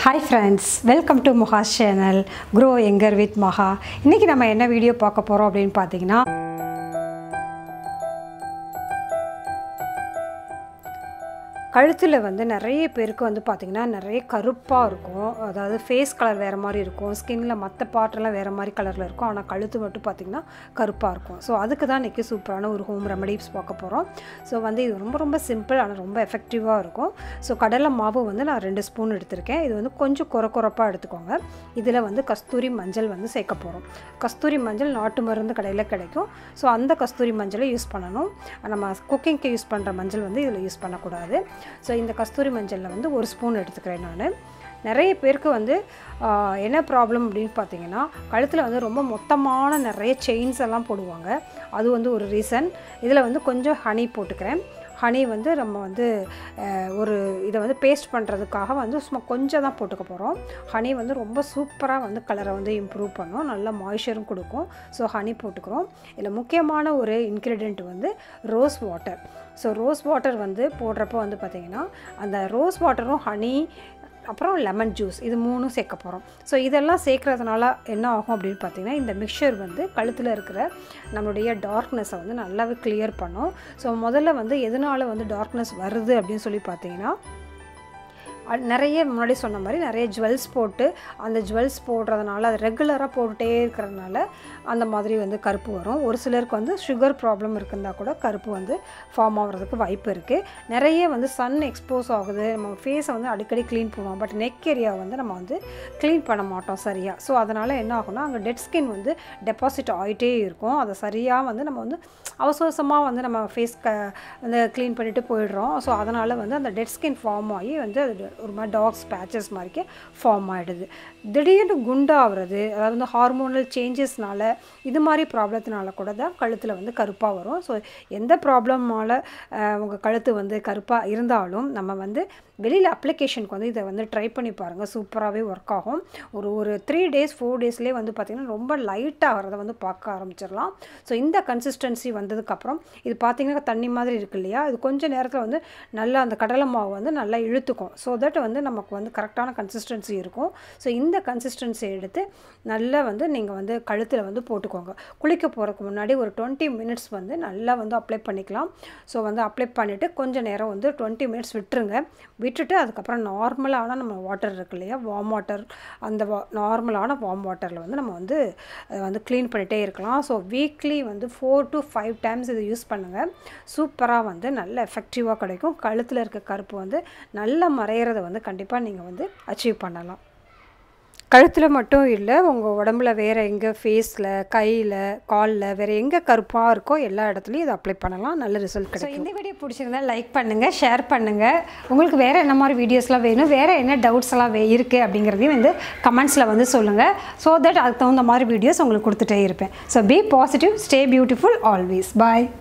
hi friends welcome to மொஹாஸ் channel grow younger with Maha இன்றைக்கி நம்ம என்ன வீடியோ பார்க்க போகிறோம் அப்படின்னு பார்த்தீங்கன்னா கழுத்தில் வந்து நிறைய பேருக்கு வந்து பார்த்திங்கன்னா நிறைய கருப்பாக இருக்கும் அதாவது ஃபேஸ் கலர் வேறு மாதிரி இருக்கும் ஸ்கின்னில் மற்ற பார்ட்டெல்லாம் வேறு மாதிரி கலரில் இருக்கும் ஆனால் கழுத்து மட்டும் பார்த்திங்கன்னா கருப்பாக இருக்கும் ஸோ அதுக்கு தான் இன்றைக்கி சூப்பரான ஒரு ஹோம் ரெமடிஸ் பார்க்க போகிறோம் ஸோ வந்து இது ரொம்ப ரொம்ப சிம்பிள் ஆனால் ரொம்ப எஃபெக்டிவாக இருக்கும் ஸோ கடலை மாவு வந்து நான் ரெண்டு ஸ்பூன் எடுத்திருக்கேன் இது வந்து கொஞ்சம் குறை குறைப்பாக எடுத்துக்கோங்க இதில் வந்து கஸ்தூரி மஞ்சள் வந்து சேர்க்க போகிறோம் கஸ்தூரி மஞ்சள் நாட்டு மருந்து கடையில் கிடைக்கும் ஸோ அந்த கஸ்தூரி மஞ்சளை யூஸ் பண்ணணும் நம்ம குக்கிங்க்கு யூஸ் பண்ணுற மஞ்சள் வந்து இதில் யூஸ் பண்ணக்கூடாது ஸோ இந்த கஸ்தூரி மஞ்சளில் வந்து ஒரு ஸ்பூன் எடுத்துக்கிறேன் நான் நிறைய பேருக்கு வந்து ஆஹ், என்ன ப்ராப்ளம் அப்படின்னு பார்த்தீங்கன்னா கழுத்தில் வந்து ரொம்ப மொத்தமான நிறைய செயின்ஸ் எல்லாம் போடுவாங்க அது வந்து ஒரு ரீசன் இதில் வந்து கொஞ்சம் ஹனி போட்டுக்கிறேன் ஹனி வந்து நம்ம வந்து அஹ், ஒரு இதை வந்து பேஸ்ட் பண்ணுறதுக்காக வந்து சும்மா கொஞ்சம் தான் போட்டுக்க போகிறோம் ஹனி வந்து ரொம்ப சூப்பராக வந்து கலரை வந்து இம்ப்ரூவ் பண்ணும் நல்ல மாய்ஸ்சரும் கொடுக்கும் ஸோ ஹனி போட்டுக்கிறோம் இதில் முக்கியமான ஒரு இன்க்ரீடியண்ட் வந்து rose water so rose water வந்து போடுறப்போ வந்து பார்த்திங்கன்னா அந்த ரோஸ் வாட்டரும் ஹனி அப்புறம் லெமன் ஜூஸ் இது மூணும் சேர்க்க போகிறோம் ஸோ இதெல்லாம் சேர்க்குறதுனால என்ன ஆகும் அப்படின்னு பார்த்தீங்கன்னா இந்த மிக்சர் வந்து கழுத்தில் இருக்கிற நம்மளுடைய டார்க்னஸை வந்து நல்லாவே கிளியர் பண்ணும் ஸோ முதல்ல வந்து எதனால் வந்து டார்க்னஸ் வருது அப்படின்னு சொல்லி பார்த்தீங்கன்னா அ- நிறைய முன்னாடி சொன்ன மாதிரி நிறைய ஜுவல்ஸ் போட்டு அந்த ஜுவல்ஸ் போடுறதுனால அது ரெகுலராக போட்டுகிட்டே இருக்கிறதுனால அந்த மாதிரி வந்து கருப்பு வரும் ஒரு சிலருக்கு வந்து சுகர் ப்ராப்ளம் இருக்குந்தா கூட கருப்பு வந்து ஃபார்ம் ஆகிறதுக்கு வாய்ப்பு இருக்குது நிறைய வந்து சன் எக்ஸ்போஸ் ஆகுது நம்ம ஃபேஸை வந்து அடிக்கடி க்ளீன் பண்ணுவோம் பட் நெக் ஏரியா வந்து நம்ம வந்து க்ளீன் பண்ண மாட்டோம் சரியாக ஸோ அதனால் என்ன ஆகும்னா அங்கே டெட் ஸ்கின் வந்து டெபாசிட் ஆகிட்டே இருக்கும் அதை சரியாக வந்து நம்ம வந்து அவசரமாக வந்து நம்ம ஃபேஸ் க வந்து க்ளீன் பண்ணிட்டு போயிடுறோம் ஸோ அதனால் வந்து அந்த டெட் ஸ்கின் ஃபார்ம் ஆகி வந்து அது ஒரு மாதிரி டாக்ஸ் பேச்சஸ் மாதிரிக்கே ஃபார்ம் ஆகிடுது திடீர்னு குண்டாகிறது அதாவது வந்து ஹார்மோனல் சேஞ்சஸ்னால இது மாதிரி ப்ராப்ளத்தினால கூட தான் கழுத்தில் வந்து கருப்பாக வரும் ஸோ எந்த ப்ராப்ளமால் உங்கள் கழுத்து வந்து கருப்பாக இருந்தாலும் நம்ம வந்து வெளியில் அப்ளிகேஷனுக்கு வந்து இதை வந்து ட்ரை பண்ணி பாருங்கள் சூப்பராகவே ஒர்க் ஆகும் ஒரு ஒரு த்ரீ டேஸ் ஃபோர் டேஸ்லேயே வந்து பார்த்திங்கன்னா ரொம்ப லைட்டாக வரதை வந்து பார்க்க ஆரம்பிச்சிடலாம் ஸோ இந்த கன்சிஸ்டன்சி வந்ததுக்கப்புறம் இது பார்த்திங்கன்னா தண்ணி மாதிரி இருக்கு இல்லையா இது கொஞ்சம் நேரத்தில் வந்து நல்லா அந்த கடலை மாவு வந்து நல்லா இழுத்துக்கும் ஸோ தட் வந்து நமக்கு வந்து கரெக்டான கன்சிஸ்டன்சி இருக்கும் ஸோ இந்த கன்சிஸ்டன்சி எடுத்து நல்லா வந்து நீங்கள் வந்து கழுத்தில் வந்து போட்டுக்கோங்க குளிக்க போகிறதுக்கு முன்னாடி ஒரு டுவெண்ட்டி மினிட்ஸ் வந்து நல்லா வந்து அப்ளை பண்ணிக்கலாம் ஸோ வந்து அப்ளை பண்ணிவிட்டு கொஞ்சம் நேரம் வந்து டுவெண்ட்டி மினிட்ஸ் விட்டுருங்க விட்டுட்டு அதுக்கப்புறம் நார்மலான நம்ம வாட்டர் இருக்கு இல்லையா வார்ம் வாட்டர் அந்த வா நார்மலான வார்ம் வாட்டரில் வந்து நம்ம வந்து அதை வந்து க்ளீன் பண்ணிகிட்டே இருக்கலாம் ஸோ வீக்லி வந்து ஃபோர் டு ஃபைவ் டைம்ஸ் இதை யூஸ் பண்ணுங்கள் சூப்பராக வந்து நல்ல எஃபெக்டிவாக கிடைக்கும் கழுத்தில் இருக்க கருப்பு வந்து நல்லா மறையிறத வந்து கண்டிப்பாக நீங்கள் வந்து அச்சீவ் பண்ணலாம் கழுத்தில் மட்டும் இல்லை உங்கள் உடம்புல வேறு எங்கே ஃபேஸில் கையில் காலில் வேறு எங்கே கருப்பாக இருக்கோ எல்லா இடத்துலையும் இதை அப்ளை பண்ணலாம் நல்ல ரிசல்ட் கிடைக்கும் இந்த வீடியோ பிடிச்சிருந்தா லைக் பண்ணுங்கள் ஷேர் பண்ணுங்கள் உங்களுக்கு வேறு என்ன மாதிரி வீடியோஸ்லாம் வேணும் வேறு என்ன டவுட்ஸ் எல்லாம் வே இருக்குது அப்படிங்கிறதையும் வந்து கமெண்ட்ஸில் வந்து சொல்லுங்கள் ஸோ தட் அதுக்கு தகுந்த மாதிரி வீடியோஸ் உங்களுக்கு கொடுத்துட்டே இருப்பேன் so be positive stay beautiful always bye